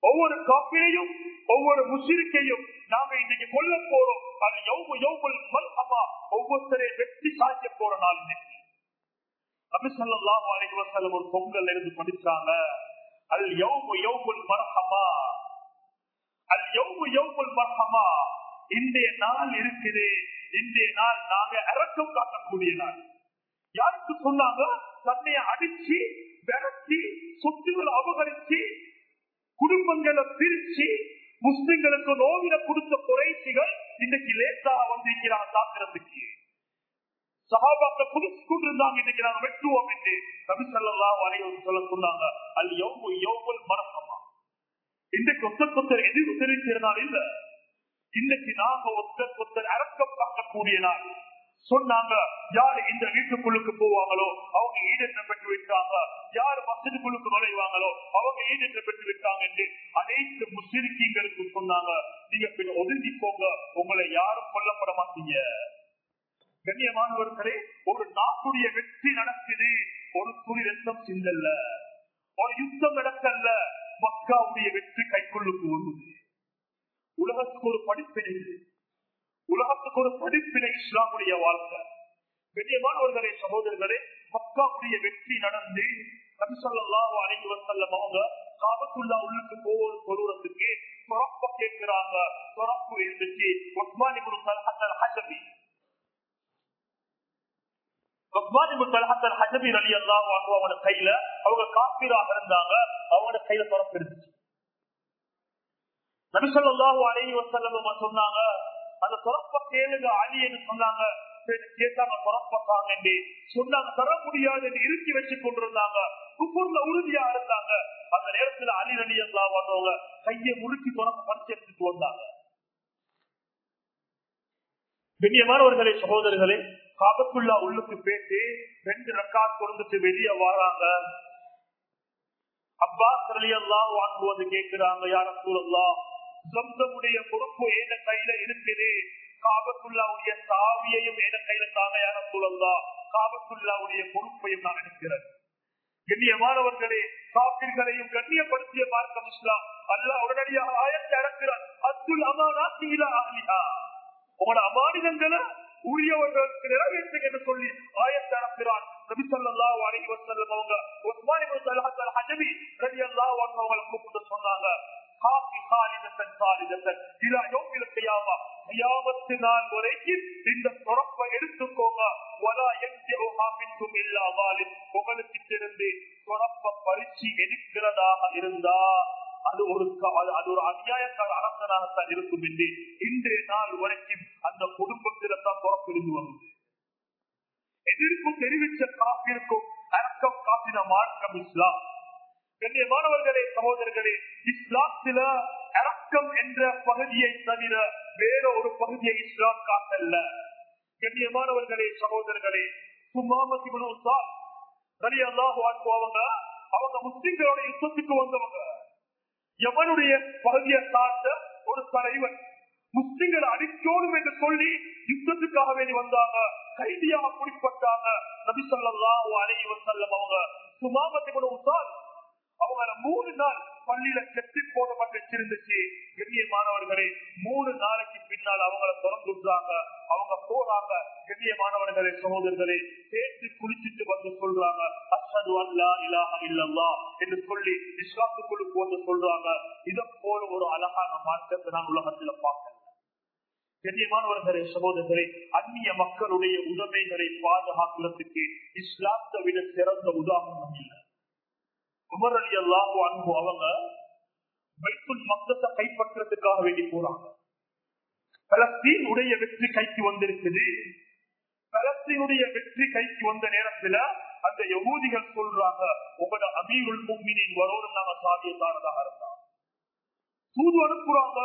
ஒவ்வொரு காப்பிரையும் ஒவ்வொரு முசிறிக்கையும் நாங்க இன்னைக்கு கொல்ல போறோம் அது யௌமு யௌமுல் மல்ஹமா ஒவ்வொருத்தரை வெற்றி சாய்க்க போற நாள் இன்னைக்கு நபிசல்லாஹு அலைஹி வஸல்லம் ஒரு பொங்கல் இருந்து படிச்சாங்க அல் யௌமு யௌமுல் மர்ஹமா அல் யௌமு யௌமுல் மர்ஹமா இன்றைய நாள் இருக்குது இன்றைய நாள் நாங்க இறக்கம் காட்டக்கூடிய நாள் யாருக்கு சொன்னாங்க தன்னைய அடிச்சு விரட்டி சொத்துக்களை அபகரிச்சு குடும்பங்களை பிரிச்சு முஸ்லிம்களுக்கு நோவில கொடுத்த குறைச்சிகள் இன்னைக்கு லேட்டாக வந்திருக்கிறாங்க தாக்குறதுக்கு சகாபாக்கள் புதுசு கொண்டிருந்தாங்க இன்னைக்கு நாங்க வெட்டுவோம் என்று நபிசல்லா வரையும் சொல்ல சொன்னாங்க அது யௌமு யௌமுல் மரசமா இன்றைக்கு ஒத்தர் கொத்தர் எதிர்ப்பு தெரிவிக்கிற நாள் இல்ல இன்னைக்கு நாங்க ஒத்தர் கொத்தர் அரக்கம் பார்க்கக்கூடிய நாள் சொன்னாங்க யாரு இந்த வீட்டுக்குள்ளுக்கு போவாங்களோ அவங்க ஈடேற்றம் பெற்று விட்டாங்க யார் மசிதுக்குள்ளுக்கு நுழைவாங்களோ அவங்க ஈடேற்றம் பெற்று விட்டாங்க என்று அனைத்து முஸ்லிம்களுக்கு சொன்னாங்க நீங்க பின் ஒதுங்கி போங்க உங்களை யாரும் கொல்லப்பட மாட்டீங்க கண்ணியமானவர்களே ஒரு நாட்டுடைய வெற்றி நடக்குது ஒரு துணி ரத்தம் சிந்தல்ல ஒரு யுத்தம் நடக்கல்ல மக்காவுடைய வெற்றி கைக்குள்ளுக்கு வருவது உலகத்துக்கு ஒரு படிப்பினை உலகத்துக்கு ஒரு படிப்பினை இஸ்லாமுடைய வாழ்க்கை கண்ணியமானவர்களே சகோதரர்களே மக்காவுடைய வெற்றி நடந்து நபிசல்லாஹு அலைஹி வஸல்லம் அவங்க காபத்துல்லா உள்ளுக்கு போவது சொல்றதுக்கு துறப்ப கேட்கிறாங்க துறப்பு இருந்துச்சு உஸ்மான் இப்னு தல்ஹத் அல் ஹஜபி உஸ்மான் இப்னு தல்ஹத் அல் ஹஜபி ரலியல்லாஹு அன்ஹு அவங்க கையில அவங்க காபிராக இருந்தாங்க அவங்க கையில துறப்பு இருந்துச்சு நபிசல்லாஹு அலைஹி வஸல்லம் சொன்னாங்க அந்த துறப்ப கேளுங்க அலின்னு சொன்னாங்க கேட்டாங்க துறப்பத்தாங்க சொன்னாங்க தர முடியாது என்று இறுக்கி வச்சு கொண்டிருந்தாங்க குப்பூர்ல உறுதியா இருந்தாங்க அந்த நேரத்துல அலி அலி எல்லாம் வந்தவங்க கையை முழுக்கி துறப்ப பரிசெடுத்துட்டு வந்தாங்க கண்ணியமானவர்களே சகோதரர்களே காபத்துள்ளா உள்ளுக்கு பேசி ரெண்டு ரக்கா கொடுத்துட்டு வெளியே வராங்க அப்பாஸ் அலி எல்லாம் வாங்குவது கேட்கிறாங்க யார சூழல்லாம் சொந்தமுடைய பொறுப்பு ஏன கையில இருக்குது காபத்துள்ளாவுடைய சாவியையும் ஏன கையில தாங்க யார சூழல்லா காபத்துள்ளாவுடைய பொறுப்பையும் நான் எடுக்கிறேன் கண்ணியமானவர்களே காப்பிர்களையும் கண்ணியப்படுத்திய மார்க்கம் இஸ்லாம் அல்ல உடனடியாக ஆயத்தை அடக்கிறார் அத்துல் அமானா தீலா ஆலிஹா உங்களோட அமானிதங்களை உரியவர்களுக்கு நிறைவேற்றுங்க என்று சொல்லி ஆயத்தை அடக்கிறான் நபி ஸல்லல்லாஹு அலைஹி வஸல்லம் அவங்க உஸ்மான் இப்னு தல்ஹத் அல் ஹஜபி ரலியல்லாஹு அன்ஹு அவங்களை கூப்பிட்டு சொன்னாங்க காஃபி காலிதத்தன் காலிதத்தன் இலா யௌமில் கியாமா கியாமத்து நாள் வரைக்கும் இந்த துறப்பை எடுத்துக்கோங்க வலா யன்ஜிஉஹா மின்கும் இல்லா வாலித் உங்களுக்கு இருந்து துறப்ப பறிச்சு எடுக்கிறதாக இருந்தா அது ஒரு அது ஒரு அநியாயக்கார அரசனாகத்தான் இருக்கும் என்று இன்றைய நாள் வரைக்கும் அந்த குடும்பத்தில தான் துறப்பிருந்து வந்தது எதிர்ப்பு தெரிவித்த காப்பிற்கும் அரக்கம் காட்டின மார்க்கம் இஸ்லாம் கண்ணியமானவர்களே சகோதரர்களே இஸ்லாத்தில அரக்கம் என்ற பகுதியை தவிர வேற ஒரு பகுதியை இஸ்லாம் காட்டல்ல கண்ணியமானவர்களே சகோதரர்களே சுமாமதி ரலி அல்லாஹு அவங்க அவங்க முஸ்லிம்களோட யுத்தத்துக்கு வந்தவங்க எவனுடைய பகுதியை காட்ட ஒரு தலைவன் முஸ்லிம்கள் அடிக்கோடும் என்று சொல்லி யுத்தத்துக்காக வேண்டி வந்தாங்க கைதியாக பிடிப்பட்டாங்க நபி சொல்லாஹு அலைஹி வஸல்லம் அவங்க சுமாமத்தி உசால் அவங்கள மூணு நாள் பள்ளியில கெட்டி போடப்பட்டு இருந்துச்சு கண்ணியமானவர்களே மூணு நாளைக்கு பின்னால் அவங்கள திறந்து விடுறாங்க அவங்க போறாங்க கண்ணியமானவர்களே சகோதரர்களே சேர்த்து குளிச்சுட்டு வந்து சொல்றாங்க அசது அல்லா இலாஹ இல்லல்லா என்று சொல்லி இஸ்லாத்துக்குள்ளுக்கு வந்து சொல்றாங்க இதை போல ஒரு அழகான மாற்றத்தை நான் உலகத்துல பார்க்கல கண்ணியமானவர்களே சகோதரர்களே அந்நிய மக்களுடைய உடைமைகளை பாதுகாக்கிறதுக்கு இஸ்லாத்தை விட சிறந்த உதாரணம் இல்லை உமர் அலி அல்லாஹு அன்பு அவங்க பைத்துல் மக்தத்தை கைப்பற்றதுக்காக வேண்டி போறாங்க பலஸ்தீன் உடைய வெற்றி கைக்கு வந்திருக்குது பலஸ்தீனுடைய வெற்றி கைக்கு வந்த நேரத்துல அந்த யகூதிகள் சொல்றாங்க உங்களோட அமீருல் மும்மினின் வரோடு நாங்க சாதியத்தானதாக இருந்தா தூது அனுப்புறாங்க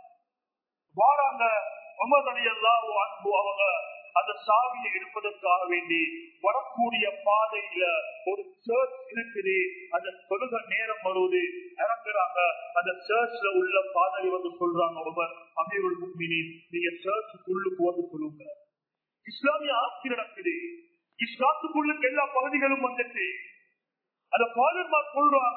வாராங்க உமர் அலி அல்லாஹு அன்பு அவங்க அந்த சாவியை எடுப்பதற்காக வேண்டி வரக்கூடிய பாதையில ஒரு சர்ச் இருக்குது அந்த தொழுக நேரம் வருவது இறங்குறாங்க அந்த சர்ச்ல உள்ள பாதை வந்து சொல்றாங்க ஒருவர் அமீருல் முக்மினி நீங்க சர்ச்சுக்குள்ளுக்கு வந்து சொல்லுங்க இஸ்லாமிய ஆட்சி நடக்குது இஸ்லாத்துக்குள்ளுக்கு எல்லா பகுதிகளும் வந்துட்டு அந்த பாதர்மார் சொல்றாங்க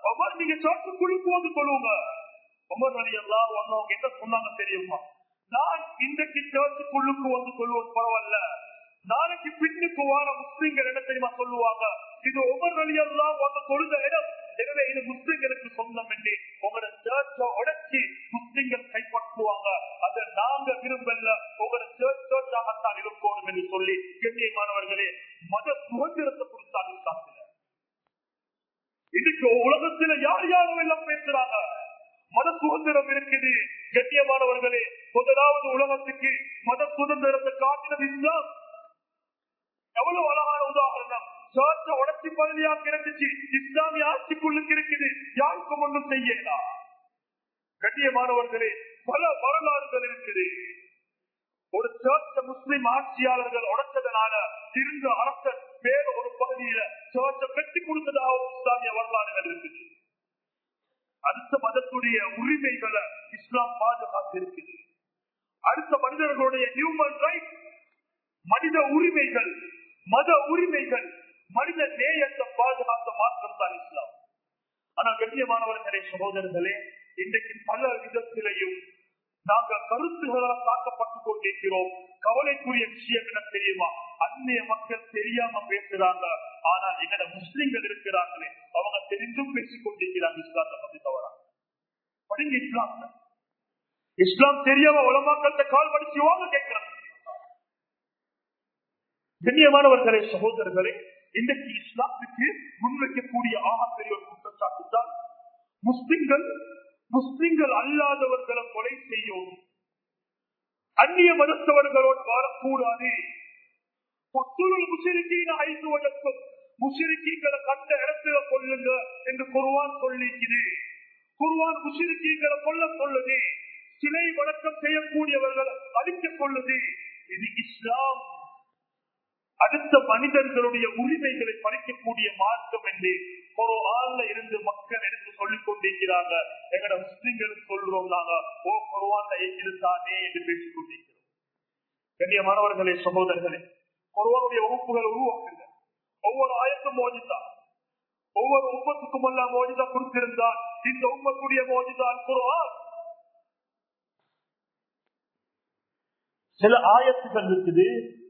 உமர் நீங்க சர்ச்சுக்குள்ளுக்கு வந்து கொள்ளுங்க உமர் அலி எல்லாம் வந்தவங்க என்ன சொன்னாங்க தெரியுமா நான் இன்றைக்கு சர்ச்சுக்குள்ளுக்கு வந்து கொள்வது பரவாயில்ல நாளைக்கு பின்னுக்கு வார முஸ்லிம்கள் என்ன தெரியுமா சொல்லுவாங்க இது ஒவ்வொரு வழியெல்லாம் வந்து கொடுத்த இடம் எனவே இது முஸ்லிம்களுக்கு சொந்தம் என்று உங்களோட சேர்ச்ச உடைச்சி முஸ்லிம்கள் கைப்பற்றுவாங்க அதை நாங்க விரும்பல உங்களோட சேர்ச் சேர்ச்சாகத்தான் இருக்கணும் என்று சொல்லி கண்ணியமானவர்களே மத சுதந்திரத்தை கொடுத்தாங்க இஸ்லாத்துல இன்னைக்கு உலகத்துல யார் யாரும் எல்லாம் பேசுறாங்க மத சுதந்திரம் இருக்குது கண்ணியமானவர்களே முதலாவது உலகத்துக்கு மத சுதந்திரத்தை காட்டினது இஸ்லாம் எவ்வளவு அழகான உதாரணம் சர்ச்ச உடச்சி பகுதியா கிடந்துச்சு இஸ்லாமிய ஆட்சிக்குள்ளுக்கு இருக்குது யாருக்கும் ஒன்றும் செய்யலாம் கண்ணியமானவர்களே பல வரலாறுகள் இருக்குது ஒரு சர்ச்ச முஸ்லிம் ஆட்சியாளர்கள் உடைச்சதனால இருந்த அரசன் வேற ஒரு பகுதியில சர்ச்ச கட்டி கொடுத்ததாக ஒரு இஸ்லாமிய வரலாறுகள் இருக்குது அடுத்த மதத்துடைய உரிமைகளை இஸ்லாம் பாதுகாத்து இருக்குது அடுத்த மனிதர்களுடைய ஹியூமன் ரைட் மனித உரிமைகள் மத உரிமைகள் மனித நேயத்தை பாதுகாத்த மாற்றம் தான் இஸ்லாம் ஆனால் கண்ணியமானவர்களே சகோதரர்களே இன்றைக்கு பல விதத்திலையும் நாங்கள் கருத்துகளால் தாக்கப்பட்டுக் கொண்டிருக்கிறோம் கவலைக்குரிய விஷயம் என்ன தெரியுமா அந்நிய மக்கள் தெரியாம பேசுறாங்க ஆனால் எங்கட முஸ்லிம்கள் இருக்கிறாங்களே அவங்க தெரிந்தும் பேசிக் கொண்டிருக்கிறாங்க இஸ்லாத்தை பத்தி தவறா படிங்க இஸ்லாம் இஸ்லாம் தெரியாம உலமாக்கள்கிட்ட கால் படிச்சு வாங்க கேட்கிறாங்க கண்ணியமானவர்களே சகோதரர்களே இன்றைக்கு இஸ்லாத்துக்கு முன்வைக்கக்கூடிய ஆகப்பெரிய ஒரு குற்றச்சாட்டு தான் முஸ்லிம்கள் முஸ்லிம்கள் அல்லாதவர்களை கொலை செய்யும் அந்நிய மதத்தவர்களோடு வாழக்கூடாது ஐந்துவதற்கும் முஷிரிக்கீங்களை கண்ட இடத்துல கொள்ளுங்க என்று குருவான் சொல்லிக்குது குருவான் முஷிரிக்கீங்களை கொல்ல சொல்லுது சிலை வணக்கம் செய்யக்கூடியவர்கள் அழிக்க கொள்ளுது இது இஸ்லாம் அடுத்த மனிதர்களுடைய உரிமைகளை பறிக்கக்கூடிய மார்க்கம் என்று ஒரு ஆள்ல இருந்து மக்கள் எடுத்து சொல்லிக் கொண்டிருக்கிறாங்க எங்கட முஸ்லிம்களுக்கு சொல்றோம் நாங்க ஓ குருவான்ல இருக்குதானே என்று பேசிக் கொண்டிருக்கிறோம் கண்ணியமானவர்களே சகோதரர்களே குருவானுடைய வகுப்புகள் உருவாக்குங்க ஒவ்வொரு ஆயத்தும் மோதித்தான் ஒவ்வொரு உம்மத்துக்கும் எல்லாம் மோதிதா கொடுத்திருந்தால் இந்த உம்மத்துடைய மோதிதான் குருவான் சில ஆயத்துகள் இருக்குது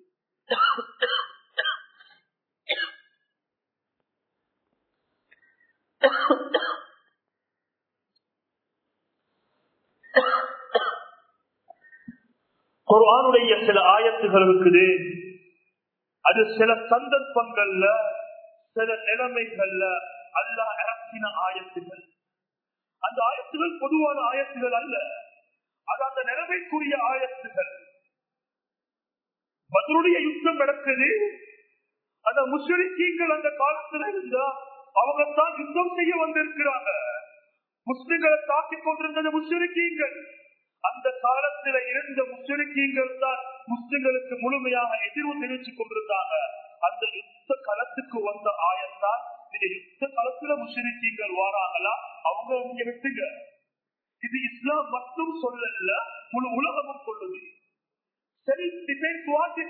குர்ஆனுடைய சில ஆயத்துகள் இருக்குது அது சில சந்தர்ப்பங்கள்ல சில நிலைமைகள்ல அல்லாஹ் இறக்கின ஆயத்துகள் அந்த ஆயத்துகள் பொதுவான ஆயத்துகள் அல்ல அது அந்த நிலைமைக்குரிய ஆயத்துகள் பதிலுடைய யுத்தம் நடக்குது அந்த முஸ்லிம்கள் அந்த காலத்துல இருந்தா அவங்க தான் யுத்தம் செய்ய வந்திருக்கிறாங்க முஸ்லிம்களை தாக்கிக் கொண்டிருந்தது முஸ்லிம்கள் அந்த காலத்துல இருந்த முஸ்லிம்கள் தான் முஸ்லிம்களுக்கு முழுமையாக எதிர்வு தெரிவித்துக் கொண்டிருந்தாங்க அந்த யுத்த களத்துக்கு வந்த ஆயத்தான் நீங்க யுத்த களத்துல முஸ்லிம்கள் வாராங்களா அவங்க நீங்க விட்டுங்க இது இஸ்லாம் மட்டும் சொல்லல முழு உலகமும் சொல்லுது சரி டிஃபென்ஸ் வாட்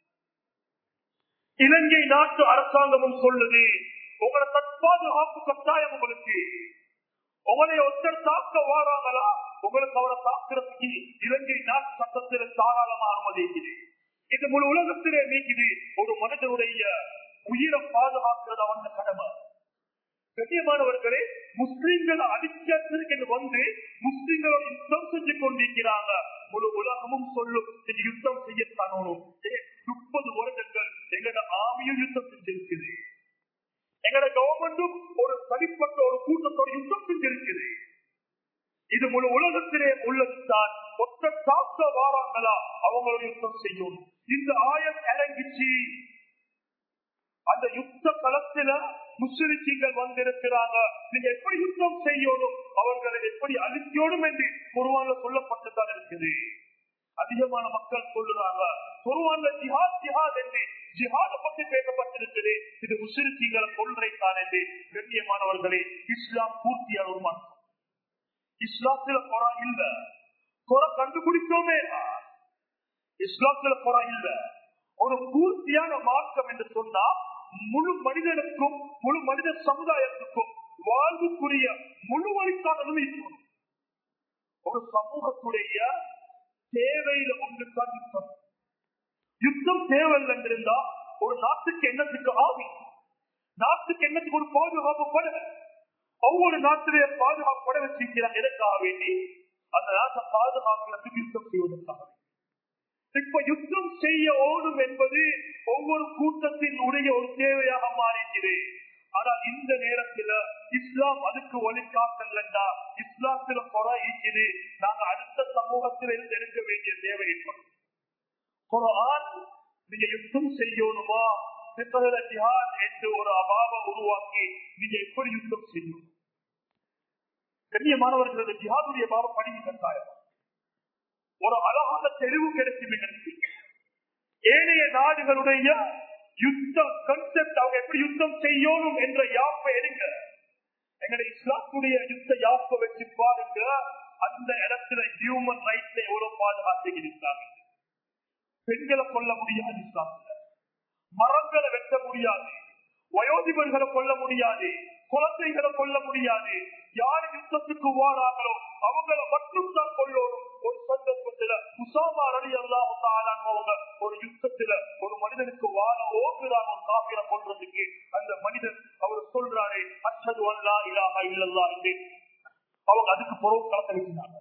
இலங்கை நாட்டு அரசாங்கமும் சொல்லுது உங்களை தற்பாதுகாப்பு கட்டாயம் உங்களுக்கு உங்களை ஒருத்தர் தாக்க வாராங்களா உங்களுக்கு அவரை தாக்குறதுக்கு இலங்கை நாட்டு சட்டத்தில் தாராளமா அனுமதிக்குது இது முழு உலகத்திலே நீக்குது ஒரு மனிதனுடைய உயிரை பாதுகாக்கிறது அவன் கடமை கண்ணியமானவர்களே முஸ்லிம்கள் அடிக்கிறதுக்கு வந்து முஸ்லிம்களோட யுத்தம் செஞ்சு கொண்டிருக்கிறாங்க முழு உலகமும் சொல்லும் இது யுத்தம் செய்யத்தானோம் முப்பது வருடங்கள் எங்களோட ஆமியும் யுத்தம் செஞ்சிருக்குது எங்களோட கவர்மெண்டும் ஒரு தனிப்பட்ட ஒரு கூட்டத்தோட யுத்தம் செஞ்சிருக்குது இது முழு உலகத்திலே உள்ளதுதான் ஒத்த தாக்க வாராங்களா அவங்களோட யுத்தம் செய்யும் இந்த ஆயம் இறங்கிச்சு அந்த யுத்த களத்துல முஸ்லிம்கள் வந்திருக்கிறாங்க நீங்க எப்படி யுத்தம் செய்யணும் அவர்களை எப்படி அழிக்கணும் என்று குருவான்ல சொல்லப்பட்டுதான் இருக்குது அதிகமான மக்கள் சொல்லுறாங்க குருவான்ல ஜிஹாத் ஜிஹாத் என்று ஜிஹாத பத்தி பேசப்பட்டிருக்குது இது முஸ்லிம்களை கொள்றைத்தான் என்று கண்ணியமானவர்களே இஸ்லாம் பூர்த்தியான ஒரு மாற்றம் இஸ்லாத்துல குறை இல்ல குறை கண்டுபிடிச்சோமே இஸ்லாத்துல குறை இல்ல ஒரு பூர்த்தியான மார்க்கம் என்று சொன்னா முழு மனிதனுக்கும் முழு மனித சமுதாயத்துக்கும் வாழ்வுக்குரிய முழு வழிக்கானதும் இருக்கணும் ஒரு சமூகத்துடைய தேவையில ஒன்று தான் யுத்தம் யுத்தம் தேவையில்லை என்றிருந்தா ஒரு நாட்டுக்கு என்னத்துக்கு ஆவி நாட்டுக்கு என்னத்துக்கு ஒரு பாதுகாப்பு பட ஒவ்வொரு நாட்டிலேயே பாதுகாப்பு பட வச்சிருக்கிறாங்க எதற்காக வேண்டி அந்த நாட்டை பாதுகாக்கிறதுக்கு யுத்தம் செய்வதற்காக வேண்டி. இப்ப யுத்தம் செய்ய ஓடும் என்பது ஒவ்வொரு கூட்டத்தின் உடைய ஒரு தேவையாக மாறிக்குது ஆனால் இந்த நேரத்துல இஸ்லாம் அதுக்கு வழிகாட்டலண்டா இஸ்லாத்துல குறை இருக்குது நாங்க அடுத்த சமூகத்தில் இருந்து எடுக்க வேண்டிய தேவை ஏற்படும் குரான் நீங்க யுத்தம் செய்யணுமா பித்தகல ஜிஹாத் என்று ஒரு அபாவ உருவாக்கி நீங்க எப்படி யுத்தம் செய்யணும் கண்ணியமானவர்களது ஜிஹாதுடைய பாவம் படிக்க கட்டாயம் ஒரு அழகான தெளிவு கிடைக்கும் எங்களுக்கு ஏனைய நாடுகளுடைய யுத்த கன்செப்ட் அவங்க எப்படி யுத்தம் செய்யணும் என்ற யாப்பை எடுங்க எங்களுடைய இஸ்லாத்துடைய யுத்த யாப்பை வச்சு பாருங்க அந்த இடத்துல ஹியூமன் ரைட்ஸை எவ்வளவு பாதுகாத்து இருக்கிறாங்க பெண்களை கொல்ல முடியாது இஸ்லாத்துல மரங்களை வெட்ட முடியாது வயோதிபர்களை கொல்ல முடியாது குழந்தைகளை கொல்ல முடியாது யார் யுத்தத்துக்கு வாராங்களோ அவங்கள மட்டும் தான் கொள்ளணும் ஒரு சந்தர்ப்பத்துல உசாமா அலி அல்லாஹாங்க ஒரு யுத்தத்துல ஒரு மனிதனுக்கு வாழ ஓகுறாங்க ஒரு காப்பிர கொள்றதுக்கு அந்த மனிதன் அவர் சொல்றாரு அச்சது அல்லா இலாஹா இல்லல்லா என்று அவங்க அதுக்கு புறவு களத்தை வச்சிருந்தாங்க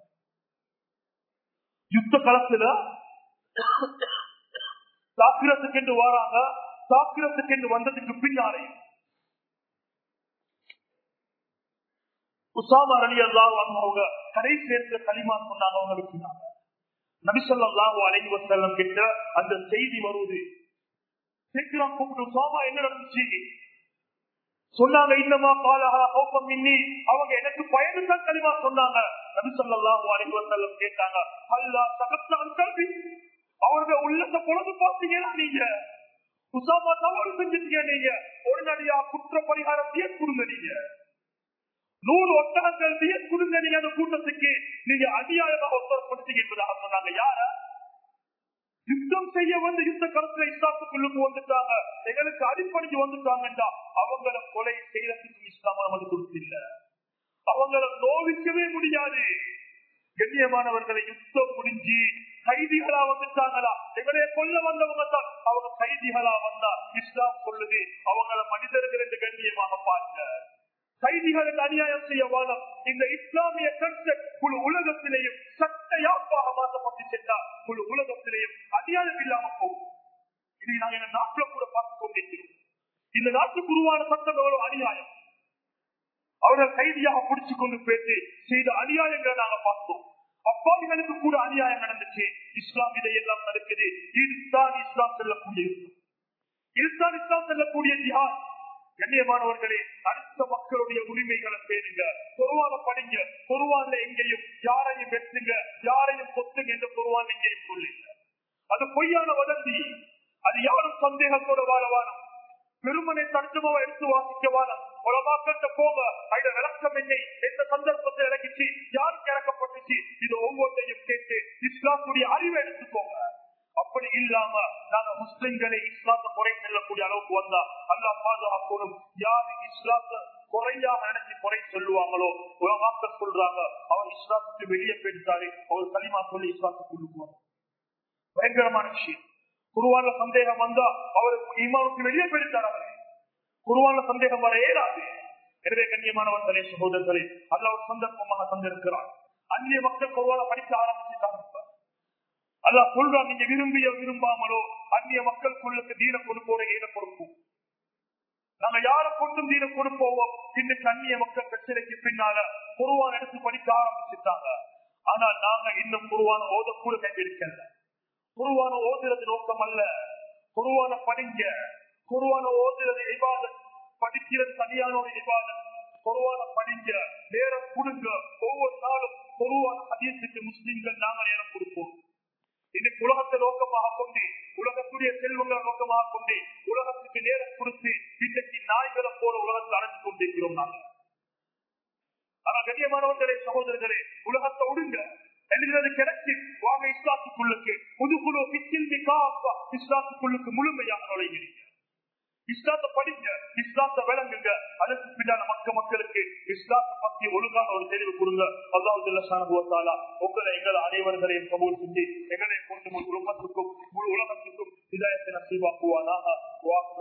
யுத்த களத்துல தாக்கிரத்துக்கு என்று வராங்க தாக்கிரத்துக்கு என்று வந்ததுக்கு பின்னாலே உசாமா அலி அல்லாஹ் அவங்க கடைசி நேரத்துல களிமா சொன்னாங்க அவங்க வச்சுனாங்க நபிசல்லாஹு அலைஹி வஸல்லம் கிட்ட அந்த செய்தி வருது சீக்கிரம் கூப்பிட்டு உசாமா என்ன நடந்துச்சு சொன்னாங்க இன்னமா காலஹா கோபம் இன்னி அவங்க எனக்கு பயந்து தான் களிமா சொன்னாங்க நபிசல்லாஹு அலைஹி வஸல்லம் கேட்டாங்க அல்லாஹ் சகத்தான் கல்வி அவருடைய உள்ளத்தை பொழுது பார்த்தீங்கன்னா நீங்க உசாமா தவறு செஞ்சிருக்கீங்க நீங்க உடனடியா குற்ற பரிகாரம் தீய கொடுங்க நீங்க நூறு ஒட்டகங்கள் தீய கொடுங்க நீங்க அந்த கூட்டத்துக்கு நீங்க அநியாயமாக ஒத்தரப்படுத்தீங்க என்பதாக சொன்னாங்க யார யுத்தம் செய்ய வந்து யுத்த கருத்துல இஸ்லாத்துக்குள்ளுக்கு வந்துட்டாங்க எங்களுக்கு அடிப்படைக்கு வந்துட்டாங்கன்றா அவங்கள கொலை செய்யறதுக்கு இஸ்லாம் நமக்கு கொடுத்தில்ல அவங்கள நோவிக்கவே முடியாது கண்ணியமானவர்களை யுத்தம் முடிஞ்சு கைதிகளா வந்துட்டாங்களா எங்களைய கொல்ல வந்தவங்க தான் அவங்க கைதிகளா வந்தா இஸ்லாம் சொல்லுது அவங்கள மனிதர்கள் என்று கண்ணியமாக பாருங்க கைதிகளுக்கு அநியாயம் செய்ய வாதம் இந்த இஸ்லாமிய கன்செப்ட் முழு உலகத்திலேயும் சட்டையாப்பாக மாற்றப்பட்டு சென்றா முழு உலகத்திலேயும் அநியாயம் இல்லாம போகும் இதை நாங்கள் இந்த நாட்டில் கூட பார்த்துக் கொண்டிருக்கிறோம் இந்த நாட்டுக்கு உருவான சட்டம் எவ்வளவு அநியாயம் அவர்கள் கைதியாக பிடிச்சு கொண்டு பேசி செய்த அநியாயங்களை நாங்க பார்த்தோம் அப்பாவிகளுக்கு கூட அநியாயம் நடந்துச்சு இஸ்லாம் இதையெல்லாம் நடக்குது இதுதான் இஸ்லாம் செல்லக்கூடிய யுத்தம். இதுதான் இஸ்லாம் செல்லக்கூடிய ஜிஹாத் கண்ணியமானவர்களே அடுத்த மக்களுடைய உரிமைகளை பேணுங்க பொருவான படிங்க பொருவான்ல எங்கேயும் யாரையும் வெட்டுங்க யாரையும் கொத்துங்க என்று பொருவான் எங்கேயும் சொல்லுங்க அது பொய்யான வதந்தி அது யாரும் சந்தேகத்தோட வாழவானம் பெருமனை தர்ஜமாவை எடுத்து வாசிக்கவானம் உலமாக்கிட்ட போங்க அதுல விளக்கம் என்னை எந்த சந்தர்ப்பத்தை இறக்கிச்சு யாருக்கு இறக்கப்பட்டுச்சு இது ஒவ்வொன்றையும் கேட்டு இஸ்லாத்துடைய அறிவை எடுத்துக்கோங்க அப்படி இல்லாம நாங்க முஸ்லிம்களை இஸ்லாத்தை குறை செல்லக்கூடிய அளவுக்கு வந்தா அல்லா பாதுகாக்கணும் யாரு இஸ்லாத்தை குறையாக நினைச்சு குறை சொல்லுவாங்களோ உலமாக்க சொல்றாங்க அவர் இஸ்லாத்துக்கு வெளியே போயிட்டாரு அவர் களிமா சொல்லி இஸ்லாத்துக்கு பயங்கரமான விஷயம் குருவான சந்தேகம் வந்தா அவர் ஈமாவுக்கு வெளியே போயிட்டார் அவரை குருவான சந்தேகம் வர இயலாது எனவே கண்ணியமானவர்களே சகோதரர்களே அல்ல ஒரு சந்தர்ப்பமாக தந்திருக்கிறார் அந்நிய மக்கள் குருவான படிக்க ஆரம்பிச்சுட்டாங்க அல்ல சொல்றான் நீங்க விரும்பிய விரும்பாமலோ அந்நிய மக்களுக்குள்ளுக்கு தீன கொடுப்போட ஈன கொடுப்போம் நாங்க யாரை கொண்டும் தீன கொடுப்போமோ இன்னைக்கு அந்நிய மக்கள் பிரச்சனைக்கு பின்னால குருவான எடுத்து படிக்க ஆரம்பிச்சுட்டாங்க ஆனால் நாங்க இன்னும் குருவான ஓதக்கூட கைவிரிக்கல குருவான ஓதுறது நோக்கம் அல்ல குருவான படிங்க குருவான ஓதுறது இபாதத் படிக்கிறது தனியான ஒரு இபாதத் குருவான படிங்க நேரம் கொடுங்க ஒவ்வொரு நாளும் குருவான ஹதீஸுக்கு முஸ்லிம்கள் நாங்க நேரம் கொடுப்போம் இன்னைக்கு உலகத்தை நோக்கமாக கொண்டு உலகத்துடைய செல்வங்களை நோக்கமாக கொண்டு உலகத்துக்கு நேரம் கொடுத்து இன்றைக்கு நாய்களை போல உலகத்தில் அடைஞ்சு கொண்டிருக்கிறோம் நாங்கள் ஆனா கண்ணியமானவர்களே சகோதரர்களே உலகத்தை விடுங்க எழுதுறது கிடைச்சு வாங்க இஸ்லாத்துக்குள்ளுக்கு புதுக்குழு பிச்சில் இஸ்லாத்துக்குள்ளுக்கு முழுமையாக நுழைகிறீங்க இஸ்லாத்தை படிங்க இஸ்லாத்தை விளங்குங்க அதற்கு பின்னால மக்க மக்களுக்கு இஸ்லாத்தை பத்தி ஒழுங்கான ஒரு தெளிவு கொடுங்க அல்லாஹாலா உங்களை எங்கள் அனைவர்களையும் கபூல் செஞ்சு எங்களை கொண்டு முழு உலகத்துக்கும் முழு உலகத்துக்கும் இதாயத்தை நசீவாக்குவானாக